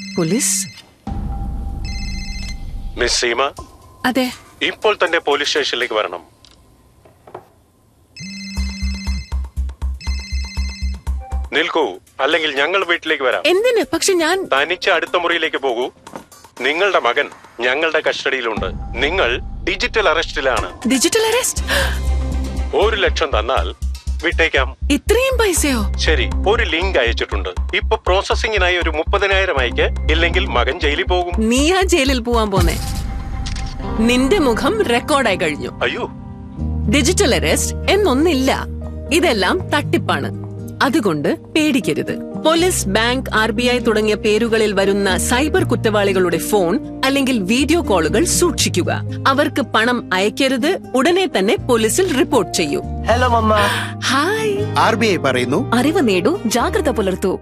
police miss Seema അതെ ഇപ്പോൾ തന്നെ പോലീസ് സ്റ്റേഷനിലേക്ക് വരണം നിൽക്കൂ അല്ലെങ്കിൽ ഞങ്ങൾ വീട്ടിലേക്ക് വരാം എന്തിന് പക്ഷെ ഞാൻ തനിച്ച് അടുത്ത മുറിയിലേക്ക് പോകൂ നിങ്ങളുടെ മകൻ ഞങ്ങളുടെ കസ്റ്റഡിയിലുണ്ട് നിങ്ങൾ ഡിജിറ്റൽ അറസ്റ്റിലാണ് ഡിജിറ്റൽ അറസ്റ്റ് ഒരു ലക്ഷം തന്നാൽ വിട്ടേക്കാം ഇത്രയും പൈസയോ ശരി ഒരു ലിങ്ക് അയച്ചിട്ടുണ്ട് ഇപ്പൊ പ്രോസസിംഗിനായി ഒരു മുപ്പതിനായിരം അയക്ക് ഇല്ലെങ്കിൽ മകൻ ജയിലിൽ പോകും നീയാ ജയിലിൽ പോവാൻ പോന്നെ നിന്റെ മുഖം റെക്കോർഡായി കഴിഞ്ഞു അയ്യോ ഡിജിറ്റൽ അറസ്റ്റ് എന്നൊന്നില്ല ഇതെല്ലാം തട്ടിപ്പാണ് അതുകൊണ്ട് പേടിക്കരുത് police bank R B I തുടങ്ങിയ പേരുകളിൽ വരുന്ന സൈബർ കുറ്റവാളികളുടെ ഫോൺ അല്ലെങ്കിൽ വീഡിയോ കോളുകൾ സൂക്ഷിക്കുക അവർക്ക് പണം അയക്കരുത് ഉടനെ തന്നെ പോലീസിൽ റിപ്പോർട്ട് ചെയ്യൂ hello mamma hi R B I പറയുന്നു അറിവ് നേടൂ ജാഗ്രത പുലർത്തൂ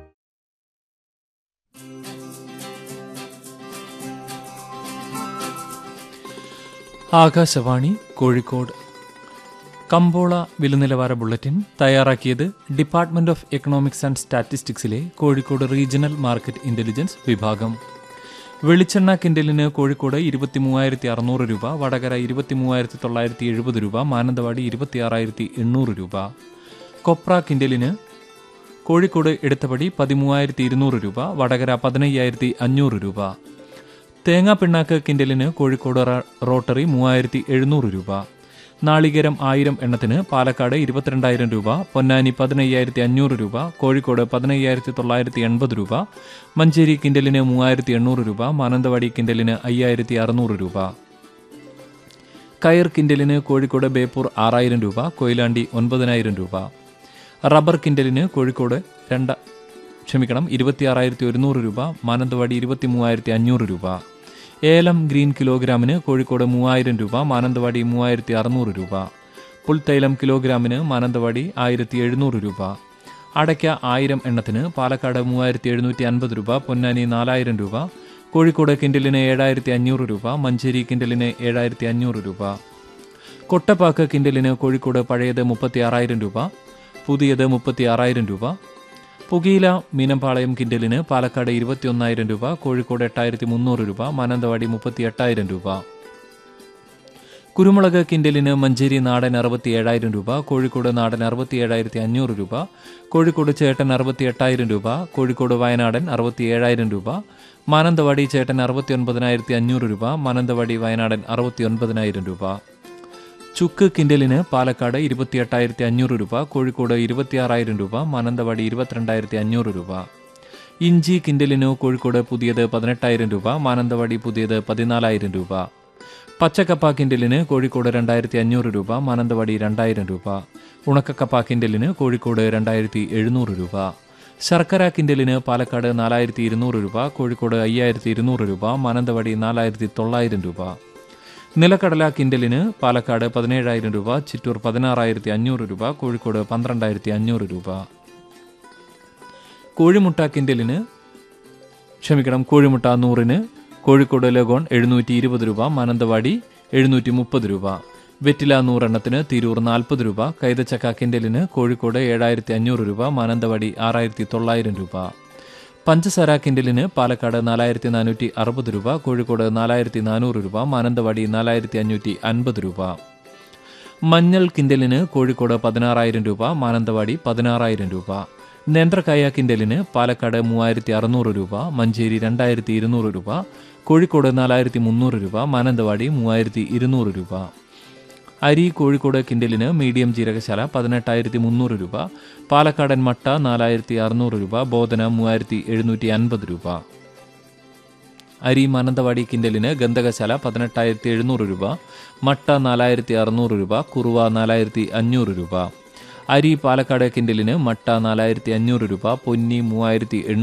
ആകാശവാണി കോഴിക്കോട് കമ്പോള വിലനിലവാര ബുള്ളറ്റിൻ തയ്യാറാക്കിയത് ഡിപ്പാർട്ട്മെന്റ് ഓഫ് എക്കണോമിക്സ് ആൻഡ് സ്റ്റാറ്റിസ്റ്റിക്സിലെ കോഴിക്കോട് റീജിയണൽ മാർക്കറ്റ് ഇന്റലിജൻസ് വിഭാഗം വെളിച്ചെണ്ണ കിൻഡലിന് കോഴിക്കോട് ഇരുപത്തി മൂവായിരത്തി അറുന്നൂറ് രൂപ വടകര ഇരുപത്തി മൂവായിരത്തി തൊള്ളായിരത്തി എഴുപത് രൂപ മാനന്തവാടി ഇരുപത്തിയാറായിരത്തി എണ്ണൂറ് രൂപ കൊപ്ര കിൻഡലിന് കോഴിക്കോട് എടുത്തപടി പതിമൂവായിരത്തി ഇരുന്നൂറ് രൂപ വടകര പതിനയ്യായിരത്തി അഞ്ഞൂറ് രൂപ തേങ്ങാ പിണ്ണാക്ക് കിൻഡലിന് കോഴിക്കോട് റ- റോട്ടറി മൂവായിരത്തി എഴുന്നൂറ് രൂപ നാളികേരം ആയിരം എണ്ണത്തിന് പാലക്കാട് ഇരുപത്തിരണ്ടായിരം രൂപ പൊന്നാനി പതിനയ്യായിരത്തി അഞ്ഞൂറ് രൂപ കോഴിക്കോട് പതിനയ്യായിരത്തി തൊള്ളായിരത്തി എൺപത് രൂപ മഞ്ചേരി കിൻഡലിന് മൂവായിരത്തി എണ്ണൂറ് രൂപ മാനന്തവാടി കിൻഡലിന് അയ്യായിരത്തി അറുന്നൂറ് രൂപ കയർ കിൻഡലിന് കോഴിക്കോട് ബേപ്പൂർ ആറായിരം രൂപ കൊയിലാണ്ടി ഒൻപതിനായിരം രൂപ റബ്ബർ കിൻഡലിന് കോഴിക്കോട് രണ്ട് ക്ഷമിക്കണം ഇരുപത്തിയാറായിരത്തി ഒരുന്നൂറ് രൂപ മാനന്തവാടി ഇരുപത്തി മൂവായിരത്തി അഞ്ഞൂറ് രൂപ ഏലം ഗ്രീൻ കിലോഗ്രാമിന് കോഴിക്കോട് മൂവായിരം രൂപ മാനന്തവാടി മൂവായിരത്തി അറുന്നൂറ് രൂപ പുൽത്തൈലം കിലോഗ്രാമിന് മാനന്തവാടി ആയിരത്തി എഴുന്നൂറ് രൂപ അടയ്ക്ക ആയിരം എണ്ണത്തിന് പാലക്കാട് മൂവായിരത്തി എഴുന്നൂറ്റി അൻപത് രൂപ പൊന്നാനി നാലായിരം രൂപ കോഴിക്കോട് കിൻഡലിന് ഏഴായിരത്തി അഞ്ഞൂറ് രൂപ മഞ്ചേരി കിൻഡലിന് ഏഴായിരത്തി അഞ്ഞൂറ് രൂപ കൊട്ടപ്പാക്ക് കിൻഡലിന് കോഴിക്കോട് പഴയത് മുപ്പത്തി ആറായിരം രൂപ പുതിയത് മുപ്പത്തി ആറായിരം രൂപ പുകയില മീനമ്പാളയം കിൻഡലിന് പാലക്കാട് ഇരുപത്തിയൊന്നായിരം രൂപ കോഴിക്കോട് എട്ടായിരത്തി മുന്നൂറ് രൂപ മാനന്തവാടി മുപ്പത്തി എട്ടായിരം രൂപ കുരുമുളക് കിൻഡലിന് മഞ്ചേരി നാടൻ അറുപത്തി ഏഴായിരം രൂപ കോഴിക്കോട് നാടൻ അറുപത്തി ഏഴായിരത്തി അഞ്ഞൂറ് രൂപ കോഴിക്കോട് ചേട്ടൻ അറുപത്തി എട്ടായിരം രൂപ കോഴിക്കോട് വയനാടൻ അറുപത്തി ഏഴായിരം രൂപ മാനന്തവാടി ചേട്ടൻ അറുപത്തി ഒൻപതിനായിരത്തി അഞ്ഞൂറ് രൂപ മാനന്തവാടി വയനാടൻ അറുപത്തി ഒൻപതിനായിരം രൂപ ചുക്ക് കിൻഡലിന് പാലക്കാട് ഇരുപത്തിയെട്ടായിരത്തി അഞ്ഞൂറ് രൂപ കോഴിക്കോട് ഇരുപത്തിയാറായിരം രൂപ മാനന്തവാടി ഇരുപത്തിരണ്ടായിരത്തി അഞ്ഞൂറ് രൂപ ഇഞ്ചി കിൻഡലിന് കോഴിക്കോട് പുതിയത് പതിനെട്ടായിരം രൂപ മാനന്തവാടി പുതിയത് പതിനാലായിരം രൂപ പച്ചക്കപ്പ കിൻഡലിന് കോഴിക്കോട് രണ്ടായിരത്തി അഞ്ഞൂറ് രൂപ മാനന്തവാടി രണ്ടായിരം രൂപ ഉണക്കക്കപ്പ കിൻഡലിന് കോഴിക്കോട് രണ്ടായിരത്തി എഴുന്നൂറ് രൂപ ശർക്കര കിൻഡലിന് പാലക്കാട് നാലായിരത്തി ഇരുന്നൂറ് രൂപ കോഴിക്കോട് അയ്യായിരത്തി ഇരുന്നൂറ് രൂപ മാനന്തവാടി നാലായിരത്തി തൊള്ളായിരം രൂപ നിലക്കടല കിൻഡലിന് പാലക്കാട് പതിനേഴായിരം രൂപ ചിറ്റൂർ പതിനാറായിരത്തി അഞ്ഞൂറ് രൂപ കോഴിക്കോട് പന്ത്രണ്ടായിരത്തി അഞ്ഞൂറ് രൂപ കോഴിമുട്ട കിൻഡലിന് ക്ഷമിക്കണം കോഴിമുട്ട നൂറിന് കോഴിക്കോട് ലഗോൺ എഴുന്നൂറ്റി ഇരുപത് രൂപ മാനന്തവാടി എഴുന്നൂറ്റി മുപ്പത് രൂപ വെറ്റില നൂറെണ്ണത്തിന് തിരൂർ നാൽപ്പത് രൂപ കൈതച്ചക്ക കിൻഡലിന് കോഴിക്കോട് ഏഴായിരത്തി അഞ്ഞൂറ് രൂപ മാനന്തവാടി ആറായിരത്തി തൊള്ളായിരം രൂപ പഞ്ചസാര കിൻഡലിന് പാലക്കാട് നാലായിരത്തി നാനൂറ്റി അറുപത് രൂപ കോഴിക്കോട് നാലായിരത്തി നാനൂറ് രൂപ മാനന്തവാടി നാലായിരത്തി അഞ്ഞൂറ്റി അൻപത് രൂപ മഞ്ഞൾ കിൻഡലിന് കോഴിക്കോട് പതിനാറായിരം രൂപ മാനന്തവാടി പതിനാറായിരം രൂപ നേന്ത്രക്കായ കിൻഡലിന് പാലക്കാട് മൂവായിരത്തി അറുന്നൂറ് രൂപ മഞ്ചേരി രണ്ടായിരത്തി ഇരുന്നൂറ് രൂപ കോഴിക്കോട് നാലായിരത്തി മുന്നൂറ് രൂപ മാനന്തവാടി മൂവായിരത്തി ഇരുന്നൂറ് രൂപ അരി കോഴിക്കോട് കിൻഡലിന് മീഡിയം ജീരകശാല പതിനെട്ടായിരത്തി മുന്നൂറ് രൂപ പാലക്കാടൻ മട്ട നാലായിരത്തി അറുന്നൂറ് രൂപ ബോധന മൂവായിരത്തി എഴുന്നൂറ്റി അൻപത് രൂപ അരി മാനന്തവാടി കിൻഡലിന് ഗന്ധകശാല പതിനെട്ടായിരത്തി എഴുന്നൂറ് രൂപ മട്ട നാലായിരത്തി അറുന്നൂറ് രൂപ കുറുവ നാലായിരത്തി അഞ്ഞൂറ് രൂപ അരി പാലക്കാട് കിൻഡലിന് മട്ട നാലായിരത്തി അഞ്ഞൂറ് രൂപ പൊന്നി മൂവായിരത്തി എണ്ണൂറ്